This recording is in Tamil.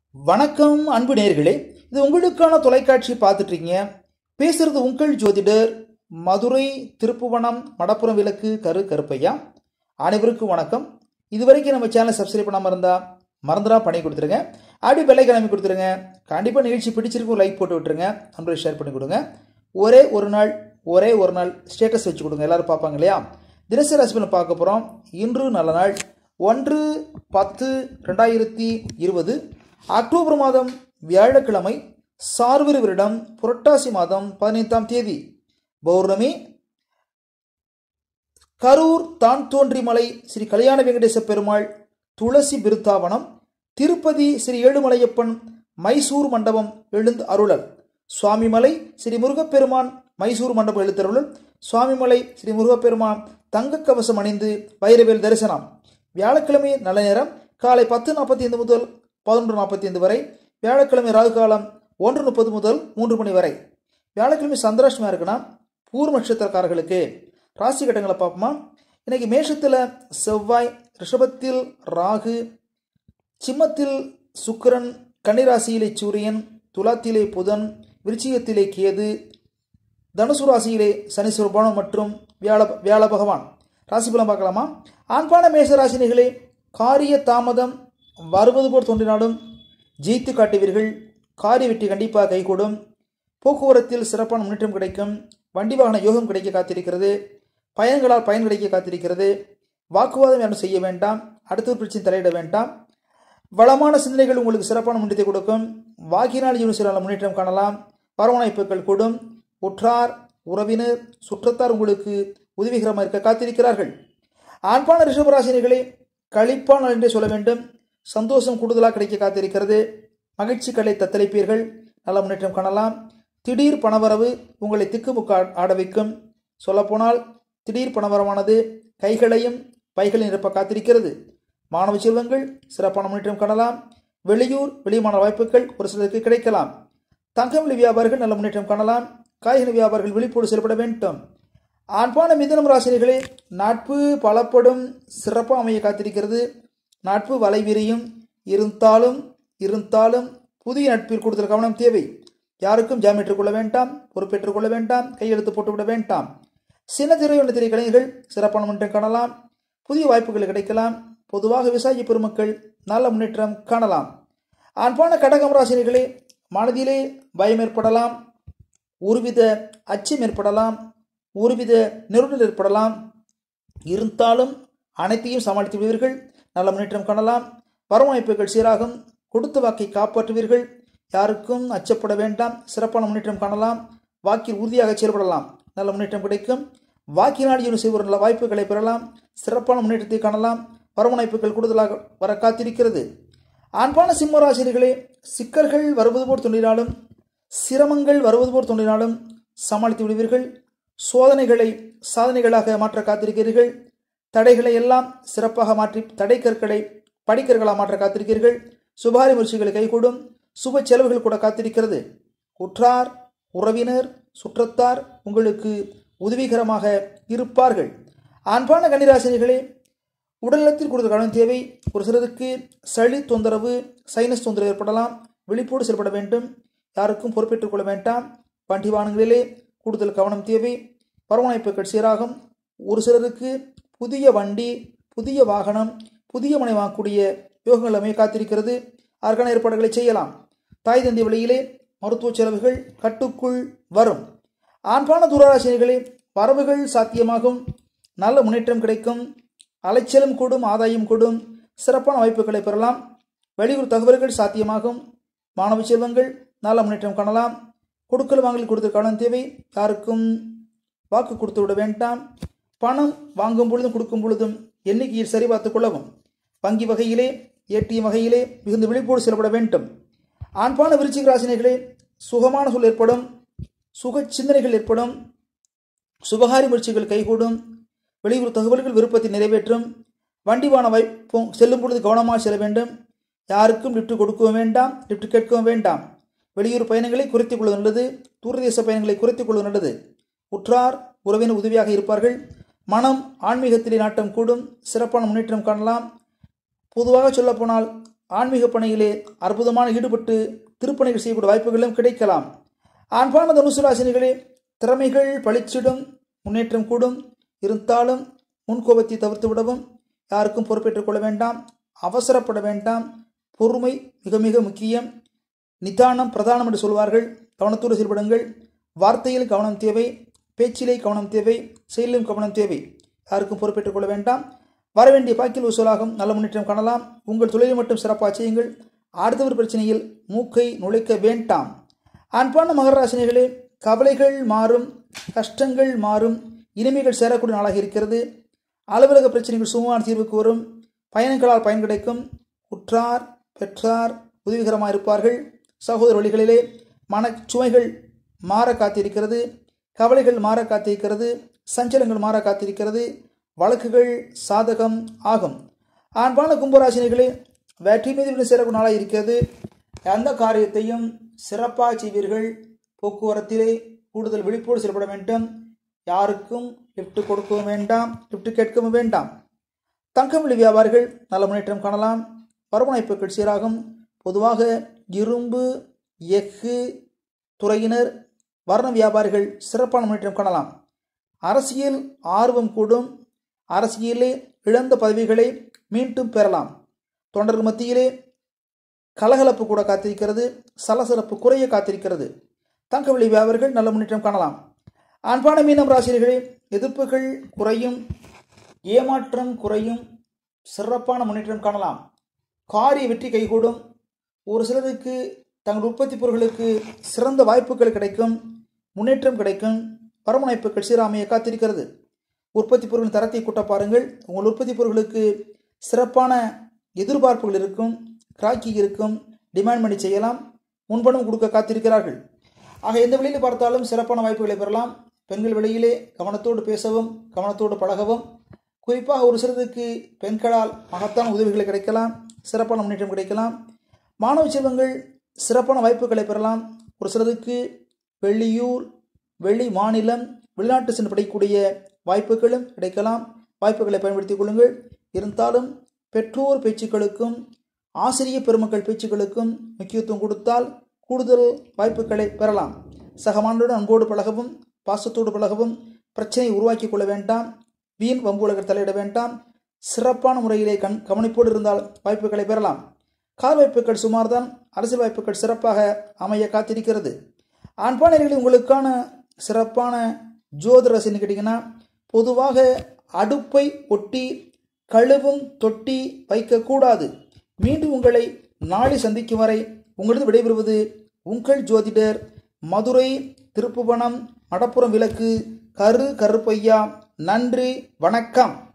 வணக்கம் அன்பு நேர்களே இது உங்களுக்கான தொலைக்காட்சி பார்த்துட்டு இருக்கீங்க பேசுறது உங்கள் ஜோதிடர் மதுரை திருப்புவனம் மடப்புறம் விளக்கு கரு கருப்பையா அனைவருக்கும் வணக்கம் இதுவரைக்கும் நம்ம சேனலை சப்ஸ்கிரைப் பண்ணாமல் இருந்தா மறந்துடா பண்ணி கொடுத்துருங்க அப்படி பெல்லை கிளம்பி கொடுத்துருங்க கண்டிப்பாக நிகழ்ச்சி பிடிச்சிருக்கும் லைக் போட்டு விட்டுருங்க நண்பர்கள் ஷேர் பண்ணி கொடுங்க ஒரே ஒரு நாள் ஒரே ஒரு நாள் ஸ்டேட்டஸ் வச்சு கொடுங்க எல்லாரும் பார்ப்பாங்க இல்லையா தினசரி ராசிபலன் பார்க்க போகிறோம் இன்று நல்ல நாள் ஒன்று பத்து ரெண்டாயிரத்தி இருபது அக்டோபர் மாதம் வியாழக்கிழமை சார்வரி வருடம் புரட்டாசி மாதம் பதினைந்தாம் தேதி பௌர்ணமி கரூர் தான் தோன்றிமலை ஸ்ரீ கல்யாண வெங்கடேச பெருமாள் துளசி பிருத்தாவனம் திருப்பதி ஸ்ரீ ஏழுமலையப்பன் மைசூர் மண்டபம் எழுந்து அருளல் சுவாமிமலை ஸ்ரீ முருகப்பெருமான் மைசூர் மண்டபம் எழுத்தருளல் சுவாமிமலை ஸ்ரீ முருகப்பெருமான் தங்கக் கவசம் அணிந்து வைரவேல் தரிசனம் வியாழக்கிழமை நல்ல நேரம் காலை பத்து நாற்பத்தி ஐந்து முதல் பதினொன்று நாற்பத்தி ஐந்து வரை வியாழக்கிழமை ராகு காலம் ஒன்று முப்பது முதல் மூன்று மணி வரை வியாழக்கிழமை சந்திராஷ்டமாக இருக்குன்னா பூர்வ நட்சத்திரக்காரர்களுக்கு ராசி கட்டங்களை பார்ப்போமா இன்னைக்கு மேஷத்தில் செவ்வாய் ரிஷபத்தில் ராகு சிம்மத்தில் சுக்கிரன் கன்னிராசியிலே சூரியன் துலாத்திலே புதன் விருச்சிகத்திலே கேது தனுசு ராசியிலே சனீஸ்வரபானம் மற்றும் வியாழ வியாழ பகவான் ராசி பலம் பார்க்கலாமா ஆண்பான மேச ராசினிகளே காரிய தாமதம் வருவது போல் தோன்றினாலும் ஜெயித்து காட்டுவீர்கள் காரிய வெற்றி கண்டிப்பாக கைகூடும் போக்குவரத்தில் சிறப்பான முன்னேற்றம் கிடைக்கும் வண்டி வாகன யோகம் கிடைக்க காத்திருக்கிறது பயன்களால் பயன் கிடைக்க காத்திருக்கிறது வாக்குவாதம் யாரும் செய்ய வேண்டாம் அடுத்த ஒரு பிரச்சனை தலையிட வேண்டாம் வளமான சிந்தனைகள் உங்களுக்கு சிறப்பான முன்னேற்றத்தை கொடுக்கும் வாக்கினால் ஜீவன சில முன்னேற்றம் காணலாம் வரவணைப்புகள் கூடும் உற்றார் உறவினர் சுற்றத்தார் உங்களுக்கு உதவிகரமாக இருக்க காத்திருக்கிறார்கள் ஆண்பான ரிஷபராசினிகளே கழிப்பான நாள் என்றே சொல்ல வேண்டும் சந்தோஷம் கூடுதலாக கிடைக்க காத்திருக்கிறது மகிழ்ச்சிகளை தத்தளிப்பீர்கள் நல்ல முன்னேற்றம் காணலாம் திடீர் பணவரவு உங்களை திக்குமுக்க ஆட வைக்கும் சொல்லப்போனால் திடீர் பணவரவானது கைகளையும் பைகளையும் நிரப்ப காத்திருக்கிறது மாணவ செல்வங்கள் சிறப்பான முன்னேற்றம் காணலாம் வெளியூர் வெளிமான வாய்ப்புகள் ஒரு சிலருக்கு கிடைக்கலாம் தங்கம் விலை வியாபாரிகள் நல்ல முன்னேற்றம் காணலாம் காய்கறி வியாபாரிகள் விழிப்போடு செயல்பட வேண்டும் ஆண்பான மிதனம் ராசினிகளே நட்பு பலப்படும் சிறப்பாக அமைய காத்திருக்கிறது நட்பு வலை விரியும் இருந்தாலும் இருந்தாலும் புதிய நட்பில் கூடுதல் கவனம் தேவை யாருக்கும் ஜாமீன் கொள்ள வேண்டாம் பொறுப்பேற்றுக் கொள்ள வேண்டாம் கையெழுத்து போட்டுவிட வேண்டாம் சின்ன திரை ஒன்று திரை கலைஞர்கள் சிறப்பான முன்னேற்றம் காணலாம் புதிய வாய்ப்புகள் கிடைக்கலாம் பொதுவாக விவசாய பெருமக்கள் நல்ல முன்னேற்றம் காணலாம் ஆண்பான கடகம் ராசினிகளே மனதிலே பயம் ஏற்படலாம் ஒருவித அச்சம் ஏற்படலாம் ஒருவித நெருடல் ஏற்படலாம் இருந்தாலும் அனைத்தையும் சமாளித்து விடுவீர்கள் நல்ல முன்னேற்றம் காணலாம் வரவணைப்புகள் சீராகும் கொடுத்த வாக்கை காப்பாற்றுவீர்கள் யாருக்கும் அச்சப்பட வேண்டாம் சிறப்பான முன்னேற்றம் காணலாம் வாக்கில் உறுதியாக செயல்படலாம் நல்ல முன்னேற்றம் கிடைக்கும் வாக்கினால் ஈடு செய்வோர் நல்ல வாய்ப்புகளை பெறலாம் சிறப்பான முன்னேற்றத்தை காணலாம் வரவணைப்புகள் கூடுதலாக வர காத்திருக்கிறது ஆண்பான சிம்மராசிரியர்களே சிக்கல்கள் வருவது போல் தோன்றினாலும் சிரமங்கள் வருவது போல் தோன்றினாலும் சமாளித்து விடுவீர்கள் சோதனைகளை சாதனைகளாக மாற்ற காத்திருக்கிறீர்கள் தடைகளை எல்லாம் சிறப்பாக மாற்றி தடை கற்களை படிக்கற்களாக மாற்ற காத்திருக்கிறீர்கள் சுபாரி முயற்சிகளை கைகூடும் சுப செலவுகள் கூட காத்திருக்கிறது உற்றார் உறவினர் சுற்றத்தார் உங்களுக்கு உதவிகரமாக இருப்பார்கள் அன்பான கன்னிராசினிகளே உடல்நலத்தில் கூடுதல் கவனம் தேவை ஒரு சிலருக்கு சளி தொந்தரவு சைனஸ் தொந்தரவு ஏற்படலாம் விழிப்போடு செயல்பட வேண்டும் யாருக்கும் பொறுப்பேற்றுக் கொள்ள வேண்டாம் வண்டி வாகனங்களிலே கூடுதல் கவனம் தேவை பரவணைப்புகள் சீராகும் ஒரு சிலருக்கு புதிய வண்டி புதிய வாகனம் புதிய மனை வாங்கக்கூடிய யோகங்கள் அமைய காத்திருக்கிறது அதற்கான ஏற்பாடுகளை செய்யலாம் தாய் தந்தை வழியிலே மருத்துவ செலவுகள் கட்டுக்குள் வரும் ஆண்பான துராராசினிகளே வரவுகள் சாத்தியமாகும் நல்ல முன்னேற்றம் கிடைக்கும் அலைச்சலும் கூடும் ஆதாயம் கூடும் சிறப்பான வாய்ப்புகளை பெறலாம் வெளியூர் தகவல்கள் சாத்தியமாகும் மாணவ செல்வங்கள் நல்ல முன்னேற்றம் காணலாம் கொடுக்கல் வாங்கல் கொடுத்த கவனம் தேவை யாருக்கும் வாக்கு கொடுத்து விட வேண்டாம் பணம் வாங்கும் பொழுதும் கொடுக்கும் பொழுதும் எண்ணிக்கையில் சரிபார்த்துக் கொள்ளவும் வங்கி வகையிலே ஏடிஎம் வகையிலே மிகுந்த விழிப்போடு செயல்பட வேண்டும் ஆண்பான விருச்சிக ராசினிகளே சுகமான சூழல் ஏற்படும் சுக சிந்தனைகள் ஏற்படும் சுபகாரி முயற்சிகள் கைகூடும் வெளியூர் தகவல்கள் விருப்பத்தை நிறைவேற்றும் வண்டி வான வாய்ப்பும் செல்லும் பொழுது கவனமாக செல்ல வேண்டும் யாருக்கும் லிஃப்ட் கொடுக்கவும் வேண்டாம் லிஃப்ட் கேட்கவும் வேண்டாம் வெளியூர் பயணங்களை குறைத்துக் கொள்வது நல்லது தூரதேச பயணங்களை குறைத்துக் கொள்வது நல்லது உற்றார் உறவினர் உதவியாக இருப்பார்கள் மனம் ஆன்மீகத்திலே நாட்டம் கூடும் சிறப்பான முன்னேற்றம் காணலாம் பொதுவாக சொல்லப்போனால் ஆன்மீக பணியிலே அற்புதமான ஈடுபட்டு திருப்பணிகள் செய்யக்கூடிய வாய்ப்புகளும் கிடைக்கலாம் அன்பான தனுசு ராசினிகளே திறமைகள் பளிச்சிடும் முன்னேற்றம் கூடும் இருந்தாலும் முன்கோபத்தை தவிர்த்து விடவும் யாருக்கும் பொறுப்பேற்றுக் கொள்ள வேண்டாம் அவசரப்பட வேண்டாம் பொறுமை மிக மிக முக்கியம் நிதானம் பிரதானம் என்று சொல்வார்கள் கவனத்தோடு செயல்படுங்கள் வார்த்தையில் கவனம் தேவை பேச்சிலே கவனம் தேவை செயலிலும் கவனம் தேவை யாருக்கும் பொறுப்பேற்றுக் கொள்ள வேண்டாம் வரவேண்டிய பாக்கில் வசூலாகும் நல்ல முன்னேற்றம் காணலாம் உங்கள் தொழிலை மட்டும் சிறப்பாக செய்யுங்கள் அடுத்தவர் பிரச்சனையில் மூக்கை நுழைக்க வேண்டாம் அன்பான மகராசினிகளே கவலைகள் மாறும் கஷ்டங்கள் மாறும் இனிமைகள் சேரக்கூடிய நாளாக இருக்கிறது அலுவலக பிரச்சனைகள் சுமமான தீர்வுக்கு வரும் பயணங்களால் பயன் கிடைக்கும் உற்றார் பெற்றார் உதவிகரமாக இருப்பார்கள் சகோதர வழிகளிலே மனச்சுமைகள் மாற காத்திருக்கிறது கவலைகள் மாற காத்திருக்கிறது சஞ்சலங்கள் மாற காத்திருக்கிறது வழக்குகள் சாதகம் ஆகும் ஆண்பான கும்பராசினிகளே வெற்றி மீது சேரக்கூடிய நாளாக இருக்கிறது எந்த காரியத்தையும் சிறப்பாக செய்வீர்கள் போக்குவரத்திலே கூடுதல் விழிப்போடு செயல்பட வேண்டும் யாருக்கும் லிஃப்ட் கொடுக்கவும் வேண்டாம் லிஃப்ட் கேட்கவும் வேண்டாம் தங்கமொழி வியாபாரிகள் நல்ல முன்னேற்றம் காணலாம் வருமானப்புகள் சீராகும் பொதுவாக இரும்பு எஃகு துறையினர் வர்ண வியாபாரிகள் சிறப்பான முன்னேற்றம் காணலாம் அரசியல் ஆர்வம் கூடும் அரசியலே இழந்த பதவிகளை மீண்டும் பெறலாம் தொண்டர்கள் மத்தியிலே கலகலப்பு கூட காத்திருக்கிறது சலசலப்பு குறைய காத்திருக்கிறது தங்கவெளி வியாபாரிகள் நல்ல முன்னேற்றம் காணலாம் அன்பான மீனம் ராசிரியர்களே எதிர்ப்புகள் குறையும் ஏமாற்றம் குறையும் சிறப்பான முன்னேற்றம் காணலாம் காரிய வெற்றி கைகூடும் ஒரு சிலருக்கு தங்கள் உற்பத்தி பொருட்களுக்கு சிறந்த வாய்ப்புகள் கிடைக்கும் முன்னேற்றம் கிடைக்கும் வரமுனைப்புகள் சீராமையை காத்திருக்கிறது உற்பத்தி பொருளின் தரத்தை கூட்ட பாருங்கள் உங்கள் உற்பத்தி பொருட்களுக்கு சிறப்பான எதிர்பார்ப்புகள் இருக்கும் கிராக்கி இருக்கும் டிமாண்ட் பண்ணி செய்யலாம் முன்பணம் கொடுக்க காத்திருக்கிறார்கள் ஆக எந்த வழியில் பார்த்தாலும் சிறப்பான வாய்ப்புகளை பெறலாம் பெண்கள் வெளியிலே கவனத்தோடு பேசவும் கவனத்தோடு பழகவும் குறிப்பாக ஒரு சிலருக்கு பெண்களால் மகத்தான உதவிகள் கிடைக்கலாம் சிறப்பான முன்னேற்றம் கிடைக்கலாம் மாணவ செல்வங்கள் சிறப்பான வாய்ப்புகளை பெறலாம் ஒரு சிலருக்கு வெளியூர் வெளி மாநிலம் வெளிநாட்டு சென்று படிக்கக்கூடிய வாய்ப்புகளும் கிடைக்கலாம் வாய்ப்புகளை பயன்படுத்திக் கொள்ளுங்கள் இருந்தாலும் பெற்றோர் பேச்சுக்களுக்கும் ஆசிரிய பெருமக்கள் பேச்சுக்களுக்கும் முக்கியத்துவம் கொடுத்தால் கூடுதல் வாய்ப்புகளை பெறலாம் சக மாணவருடன் அன்போடு பழகவும் பாசத்தோடு பழகவும் பிரச்சனையை உருவாக்கி கொள்ள வேண்டாம் வீண் வம்புலகர் தலையிட வேண்டாம் சிறப்பான முறையிலே கண் கவனிப்போடு இருந்தால் வாய்ப்புகளை பெறலாம் கார் வாய்ப்புகள் சுமார்தான் அரசியல் வாய்ப்புகள் சிறப்பாக அமைய காத்திருக்கிறது ஆண்பானர்களில் உங்களுக்கான சிறப்பான ஜோதிட ரசின்னு கேட்டிங்கன்னா பொதுவாக அடுப்பை ஒட்டி கழுவும் தொட்டி வைக்கக்கூடாது மீண்டும் உங்களை நாளை சந்திக்கும் வரை உங்களது விடைபெறுவது உங்கள் ஜோதிடர் மதுரை திருப்புவனம் மடப்புறம் விளக்கு கரு கருப்பையா நன்றி வணக்கம்